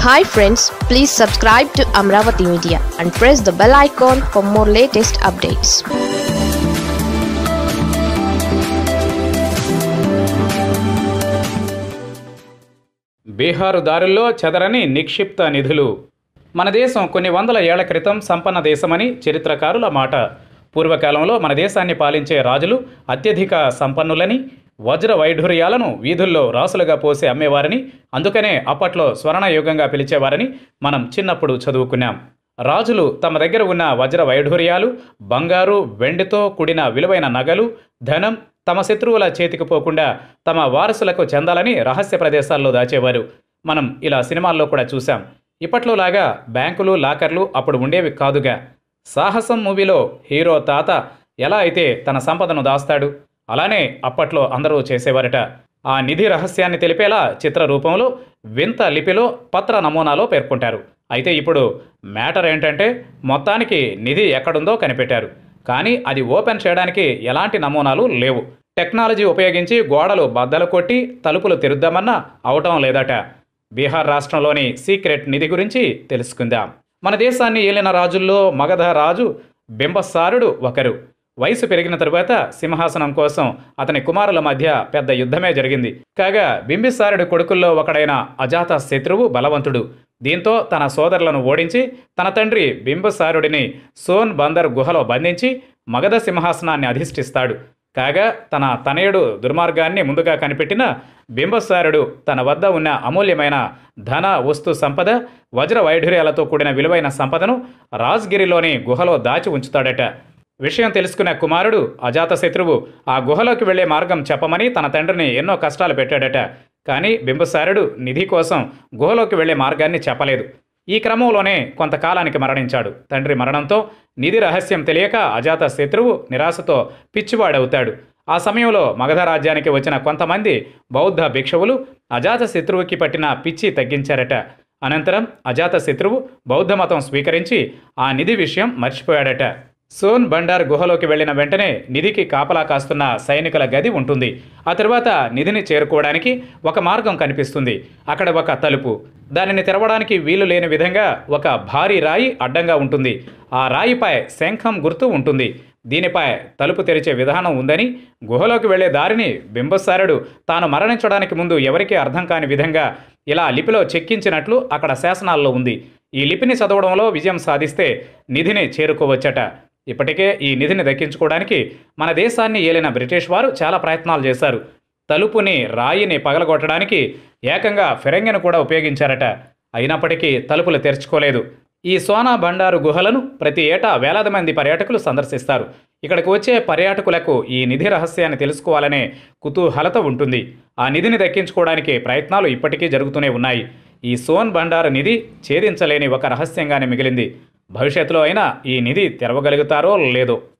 hi friends please subscribe to Amaravati media and press the bell icon for more latest updates బీహారు దారుల్లో చెదరని నిక్షిప్త నిధులు మన దేశం కొన్ని వందల ఏళ్ల క్రితం సంపన్న దేశమని చరిత్రకారుల మాట పూర్వకాలంలో మన దేశాన్ని పాలించే రాజులు అత్యధిక సంపన్నులని వజ్ర వైఢూర్యాలను వీధుల్లో రాసులుగా పోసి అమ్మేవారని అందుకనే అప్పట్లో స్వర్ణయుగంగా పిలిచేవారని మనం చిన్నప్పుడు చదువుకున్నాం రాజులు తమ దగ్గర ఉన్న వజ్ర వైఢూర్యాలు బంగారు వెండితో కూడిన విలువైన నగలు ధనం తమ శత్రువుల చేతికి పోకుండా తమ వారసులకు చెందాలని రహస్య ప్రదేశాల్లో దాచేవారు మనం ఇలా సినిమాల్లో కూడా చూసాం ఇప్పట్లోలాగా బ్యాంకులు లాకర్లు అప్పుడు ఉండేవి కాదుగా సాహసం మూవీలో హీరో తాత ఎలా అయితే తన సంపదను దాస్తాడు అలానే అప్పట్లో అందరూ చేసేవారట ఆ నిధి రహస్యాన్ని తెలిపేలా చిత్ర రూపంలో వింత లిపిలో పత్ర నమూనాలో పేర్కొంటారు అయితే ఇప్పుడు మ్యాటర్ ఏంటంటే మొత్తానికి నిధి ఎక్కడుందో కనిపెట్టారు కానీ అది ఓపెన్ చేయడానికి ఎలాంటి నమూనాలు లేవు టెక్నాలజీ ఉపయోగించి గోడలు బద్దలు కొట్టి తలుపులు తెరుద్దామన్నా అవటం లేదట బీహార్ రాష్ట్రంలోని సీక్రెట్ నిధి గురించి తెలుసుకుందాం మన దేశాన్ని ఏలిన రాజుల్లో మగధ రాజు బింబసారుడు ఒకరు వయసు పెరిగిన తరువాత సింహాసనం కోసం అతని కుమారుల మధ్య పెద్ద యుద్ధమే జరిగింది కాగా బింబిసారుడి కొడుకుల్లో ఒకడైన అజాత శత్రువు బలవంతుడు దీంతో తన సోదరులను ఓడించి తన తండ్రి బింబసారుడిని సోన్ బందర్ గుహలో బంధించి మగధ సింహాసనాన్ని అధిష్ఠిస్తాడు కాగా తన తనయుడు దుర్మార్గాన్ని ముందుగా కనిపెట్టిన బింబసారుడు తన వద్ద ఉన్న అమూల్యమైన ధన వస్తు సంపద వజ్ర వైఢూర్యాలతో కూడిన విలువైన సంపదను రాజ్గిరిలోని గుహలో దాచి ఉంచుతాడట విషయం తెలుసుకున్న కుమారుడు అజాతశత్రువు ఆ గుహలోకి వెళ్లే మార్గం చెప్పమని తన తండ్రిని ఎన్నో కష్టాలు పెట్టాడట కానీ బింబసారుడు నిధి కోసం గుహలోకి వెళ్లే మార్గాన్ని చెప్పలేదు ఈ క్రమంలోనే కొంతకాలానికి మరణించాడు తండ్రి మరణంతో నిధి రహస్యం తెలియక అజాత శత్రువు నిరాశతో పిచ్చివాడవుతాడు ఆ సమయంలో మగధ రాజ్యానికి వచ్చిన కొంతమంది బౌద్ధ భిక్షువులు అజాత శత్రువుకి పట్టిన పిచ్చి తగ్గించారట అనంతరం అజాత శత్రువు బౌద్ధ మతం స్వీకరించి ఆ నిధి విషయం మర్చిపోయాడట సోన్ బండార్ గుహలోకి వెళ్లిన వెంటనే నిధికి కాపలా కాస్తున్న సైనికుల గది ఉంటుంది ఆ తర్వాత నిధిని చేరుకోవడానికి ఒక మార్గం కనిపిస్తుంది అక్కడ ఒక తలుపు దానిని తెరవడానికి వీలు లేని విధంగా ఒక భారీ రాయి అడ్డంగా ఉంటుంది ఆ రాయిపై శంఖం గుర్తు ఉంటుంది దీనిపై తలుపు తెరిచే విధానం ఉందని గుహలోకి వెళ్లే దారిని బింబసారుడు తాను మరణించడానికి ముందు ఎవరికీ అర్థం కాని విధంగా ఇలా లిపిలో చెక్కించినట్లు అక్కడ శాసనాల్లో ఉంది ఈ లిపిని చదవడంలో విజయం సాధిస్తే నిధిని చేరుకోవచ్చట ఇప్పటికే ఈ నిధిని దక్కించుకోవడానికి మన దేశాన్ని ఏలిన బ్రిటిష్ వారు చాలా ప్రయత్నాలు చేశారు తలుపుని రాయిని పగలగొట్టడానికి ఏకంగా ఫిరంగిని కూడా ఉపయోగించారట అయినప్పటికీ తలుపులు తెరుచుకోలేదు ఈ సోనా బండారు గుహలను ప్రతి ఏటా వేలాది మంది పర్యాటకులు సందర్శిస్తారు ఇక్కడికి వచ్చే పర్యాటకులకు ఈ నిధి రహస్యాన్ని తెలుసుకోవాలనే కుతూహలత ఉంటుంది ఆ నిధిని దక్కించుకోవడానికి ప్రయత్నాలు ఇప్పటికీ జరుగుతూనే ఉన్నాయి ఈ సోన్ బండారు నిధి ఛేదించలేని ఒక రహస్యంగానే మిగిలింది భవిష్యత్తులో అయినా ఈ నిధి తెరవగలుగుతారో లేదో